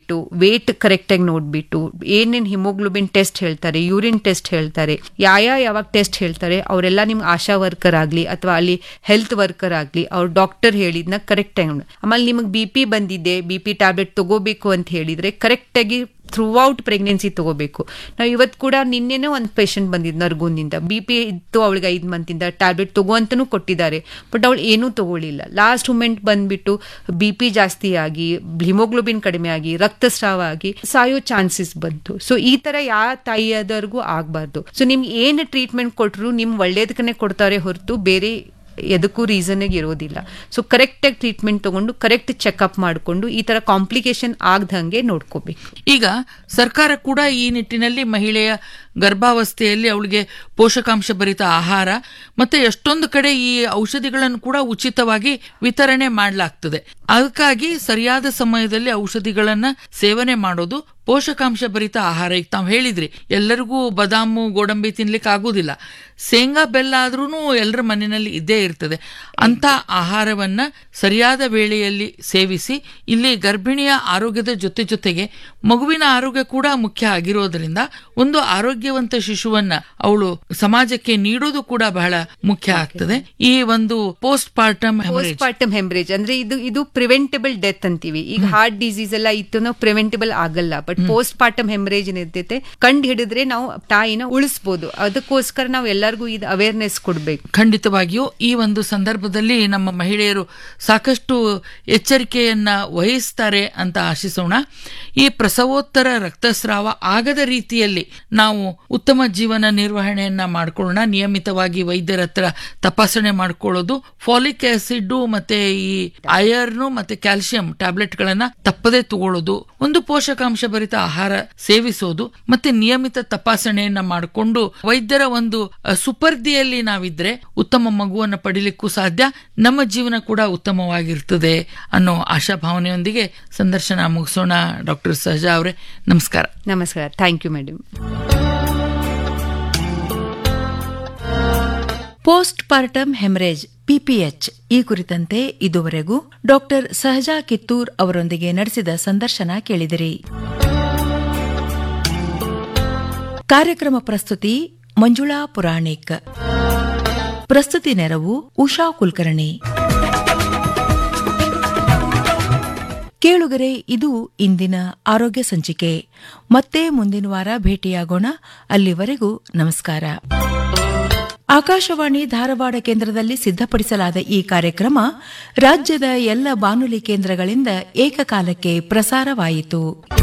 ನೋಡ್ಬಿಟ್ಟು ವೇಟ್ ಕರೆಕ್ಟಾಗಿ ನೋಡ್ಬಿಟ್ಟು ಏನೇನ್ ಹಿಮೋಗ್ಲೋಬಿನ್ ಟೆಸ್ಟ್ ಹೇಳ್ತಾರೆ ಯೂರಿನ್ ಟೆಸ್ಟ್ ಹೇಳ್ತಾರೆ ಯಾವ ಯಾವಾಗ ಟೆಸ್ಟ್ ಹೇಳ್ತಾರೆ ಅವರೆಲ್ಲ ನಿಮ್ಗೆ ಆಶಾ ವರ್ಕರ್ ಆಗಲಿ ಅಥವಾ ಅಲ್ಲಿ ಹೆಲ್ತ್ ವರ್ಕರ್ ಆಗಲಿ ಅವ್ರ ಡಾಕ್ಟರ್ ಹೇಳಿದ್ನ ಕರೆಕ್ಟಾಗಿ ಆಮೇಲೆ ನಿಮಗೆ ಬಿ ಪಿ ಬಂದಿದೆ ಬಿ ಪಿ ಟ್ಯಾಬ್ಲೆಟ್ ತಗೋಬೇಕು ಅಂತ ಹೇಳಿದ್ರೆ ಕರೆಕ್ಟಾಗಿ ಥ್ರೂ ಔಟ್ ಪ್ರೆಗ್ನೆನ್ಸಿ ತಗೋಬೇಕು ನಾವು ಇವತ್ತು ಕೂಡ ನಿನ್ನೆನೇ ಒಂದು ಪೇಷಂಟ್ ಬಂದಿದ್ದು ನರ್ಗುಂದಿಂದ ಬಿ ಪಿ ಇತ್ತು ಅವಳಿಗೆ ಐದು ಮಂತಿಂದ ಟ್ಯಾಬ್ಲೆಟ್ ತಗೋ ಅಂತಲೂ ಕೊಟ್ಟಿದ್ದಾರೆ ಬಟ್ ಅವಳು ಏನೂ ತಗೊಳ್ಳಿಲ್ಲ ಲಾಸ್ಟ್ ಮೂಮೆಂಟ್ ಬಂದ್ಬಿಟ್ಟು ಬಿ ಪಿ ಜಾಸ್ತಿ ಆಗಿ ಹಿಮೋಗ್ಲೋಬಿನ್ ಕಡಿಮೆ ಆಗಿ ರಕ್ತಸ್ರಾವ ಆಗಿ ಸಾಯೋ ಚಾನ್ಸಸ್ ಬಂತು ಸೊ ಈ ತರ ಯಾವ ತಾಯಿಯಾದವ್ರಿಗೂ ಆಗಬಾರ್ದು ಸೊ ನಿಮ್ಗೆ ಏನು ಟ್ರೀಟ್ಮೆಂಟ್ ಕೊಟ್ಟರು ನಿಮ್ ಒಳ್ಳೇದಕ್ಕನೆ ಕೊಡ್ತಾರೆ ಹೊರತು ಬೇರೆ ಎದಕ್ಕೂ ರೀಸನ್ಗೆ ಇರೋದಿಲ್ಲ ಸೊ ಕರೆಕ್ಟಾಗಿ ಟ್ರೀಟ್ಮೆಂಟ್ ತಗೊಂಡು ಕರೆಕ್ಟ್ ಚೆಕಪ್ ಮಾಡಿಕೊಂಡು ಈ ತರ ಕಾಂಪ್ಲಿಕೇಶನ್ ಆಗದಂಗೆ ನೋಡ್ಕೋಬೇಕು ಈಗ ಸರ್ಕಾರ ಕೂಡ ಈ ನಿಟ್ಟಿನಲ್ಲಿ ಮಹಿಳೆಯ ಗರ್ಭಾವಸ್ಥೆಯಲ್ಲಿ ಅವಳಿಗೆ ಪೋಷಕಾಂಶ ಭರಿತ ಆಹಾರ ಮತ್ತೆ ಎಷ್ಟೊಂದು ಕಡೆ ಈ ಔಷಧಿಗಳನ್ನು ಕೂಡ ಉಚಿತವಾಗಿ ವಿತರಣೆ ಮಾಡಲಾಗ್ತದೆ ಅದಕ್ಕಾಗಿ ಸರಿಯಾದ ಸಮಯದಲ್ಲಿ ಔಷಧಿಗಳನ್ನ ಸೇವನೆ ಮಾಡೋದು ಪೋಷಕಾಂಶ ಭರಿತ ಆಹಾರ ಈಗ ತಾವು ಹೇಳಿದ್ರಿ ಎಲ್ಲರಿಗೂ ಬದಾಮು ಗೋಡಂಬಿ ತಿನ್ಲಿಕ್ಕೆ ಆಗುದಿಲ್ಲ ಶೇಂಗಾ ಬೆಲ್ಲ ಆದ್ರೂ ಎಲ್ಲರ ಮನೆಯಲ್ಲಿ ಇದ್ದೇ ಇರ್ತದೆ ಅಂತ ಆಹಾರವನ್ನ ಸರಿಯಾದ ವೇಳೆಯಲ್ಲಿ ಸೇವಿಸಿ ಇಲ್ಲಿ ಗರ್ಭಿಣಿಯ ಆರೋಗ್ಯದ ಜೊತೆ ಜೊತೆಗೆ ಮಗುವಿನ ಆರೋಗ್ಯ ಕೂಡ ಮುಖ್ಯ ಆಗಿರೋದ್ರಿಂದ ಒಂದು ಆರೋಗ್ಯವಂತ ಶಿಶುವನ್ನ ಅವಳು ಸಮಾಜಕ್ಕೆ ನೀಡೋದು ಕೂಡ ಬಹಳ ಮುಖ್ಯ ಆಗ್ತದೆ ಈ ಒಂದು postpartum postpartum haemorrhage ಅಂದ್ರೆ ಇದು ಇದು ಪ್ರಿವೆಂಟಬಲ್ ಡೆತ್ ಅಂತೀವಿ ಈಗ ಹಾರ್ಟ್ ಡಿಸೀಸ್ ಎಲ್ಲ ಇತ್ತು ನಾವು ಪ್ರಿವೆಂಟಬಲ್ ಆಗಲ್ಲ ಬಟ್ ಪೋಸ್ಟ್ ಪಾರ್ಟಮ್ ಹೆಮ್ರೇಜ್ ಏನಿರ್ತೈತೆ ಕಂಡು ಹಿಡಿದ್ರೆ ನಾವು ತಾಯಿನ ಉಳಿಸ್ಬೋದು ಅದಕ್ಕೋಸ್ಕರ ನಾವು ಎಲ್ಲರಿಗೂ ಇದು ಅವೇರ್ನೆಸ್ ಕೊಡ್ಬೇಕು ಖಂಡಿತವಾಗಿಯೂ ಈ ಒಂದು ಸಂದರ್ಭದಲ್ಲಿ ನಮ್ಮ ಮಹಿಳೆಯರು ಸಾಕಷ್ಟು ಎಚ್ಚರಿಕೆಯನ್ನ ವಹಿಸ್ತಾರೆ ಅಂತ ಆಶಿಸೋಣ ಈ ಪ್ರಸವೋತ್ತರ ರಕ್ತಸ್ರಾವ ಆಗದ ರೀತಿಯಲ್ಲಿ ನಾವು ಉತ್ತಮ ಜೀವನ ನಿರ್ವಹಣೆಯನ್ನ ಮಾಡ್ಕೊಳ್ಳೋಣ ನಿಯಮಿತವಾಗಿ ವೈದ್ಯರ ಹತ್ರ ತಪಾಸಣೆ ಮಾಡ್ಕೊಳ್ಳೋದು ಫಾಲಿಕ್ ಆಸಿಡ್ ಮತ್ತೆ ಈ ಐರನ್ ಮತ್ತೆ ಕ್ಯಾಲ್ಸಿಯಂ ಟ್ಯಾಬ್ಲೆಟ್ ಗಳನ್ನ ತಪ್ಪದೇ ತಗೊಳ್ಳೋದು ಒಂದು ಪೋಷಕಾಂಶ ಭರಿತ ಆಹಾರ ಸೇವಿಸೋದು ಮತ್ತೆ ನಿಯಮಿತ ತಪಾಸಣೆಯನ್ನ ಮಾಡಿಕೊಂಡು ವೈದ್ಯರ ಒಂದು ಅ, ಸುಪರ್ದಿಯಲ್ಲಿ ನಾವಿದ್ರೆ ಉತ್ತಮ ಮಗುವನ್ನ ಪಡಿಲಿಕ್ಕೂ ಸಾಧ್ಯ ನಮ್ಮ ಜೀವನ ಕೂಡ ಉತ್ತಮವಾಗಿರ್ತದೆ ಅನ್ನೋ ಆಶಾಭಾವನೆಯೊಂದಿಗೆ ಸಂದರ್ಶನ ಮುಗಿಸೋಣ ಡಾಕ್ಟರ್ ಸಹಜಾ ಅವರೇ ನಮಸ್ಕಾರ ನಮಸ್ಕಾರ thank you madam postpartum haemorrhage PPH ಈ ಕುರಿತಂತೆ ಇದುವರೆಗೂ ಡಾಕ್ಟರ್ ಸಹಜಾ ಕಿತ್ತೂರ್ ಅವರೊಂದಿಗೆ ನಡೆಸಿದ ಸಂದರ್ಶನ ಕೇಳಿದಿರಿ ಕಾರ್ಯಕ್ರಮ ಪ್ರಸ್ತುತಿ ಮಂಜುಳಾ ಪುರಾಣಿಕ್ ಪ್ರಸ್ತುತಿ ನೆರವು ಉಷಾ ಕುಲಕರ್ಣಿ ಕೇಳುಗರೆ ಇದು ಇಂದಿನ ಆರೋಗ್ಯ ಸಂಚಿಕೆ ಮತ್ತೆ ಮುಂದಿನ ವಾರ ಭೇಟಿಯಾಗೋಣ ಅಲ್ಲಿವರೆಗೂ ನಮಸ್ಕಾರ ಆಕಾಶವಾಣಿ ಧಾರವಾಡ ಕೇಂದ್ರದಲ್ಲಿ ಸಿದ್ಧಪಡಿಸಲಾದ ಈ ಕಾರ್ಯಕ್ರಮ ರಾಜ್ಯದ ಎಲ್ಲ ಬಾನುಲಿ ಕೇಂದ್ರಗಳಿಂದ ಏಕಕಾಲಕ್ಕೆ ಪ್ರಸಾರವಾಯಿತು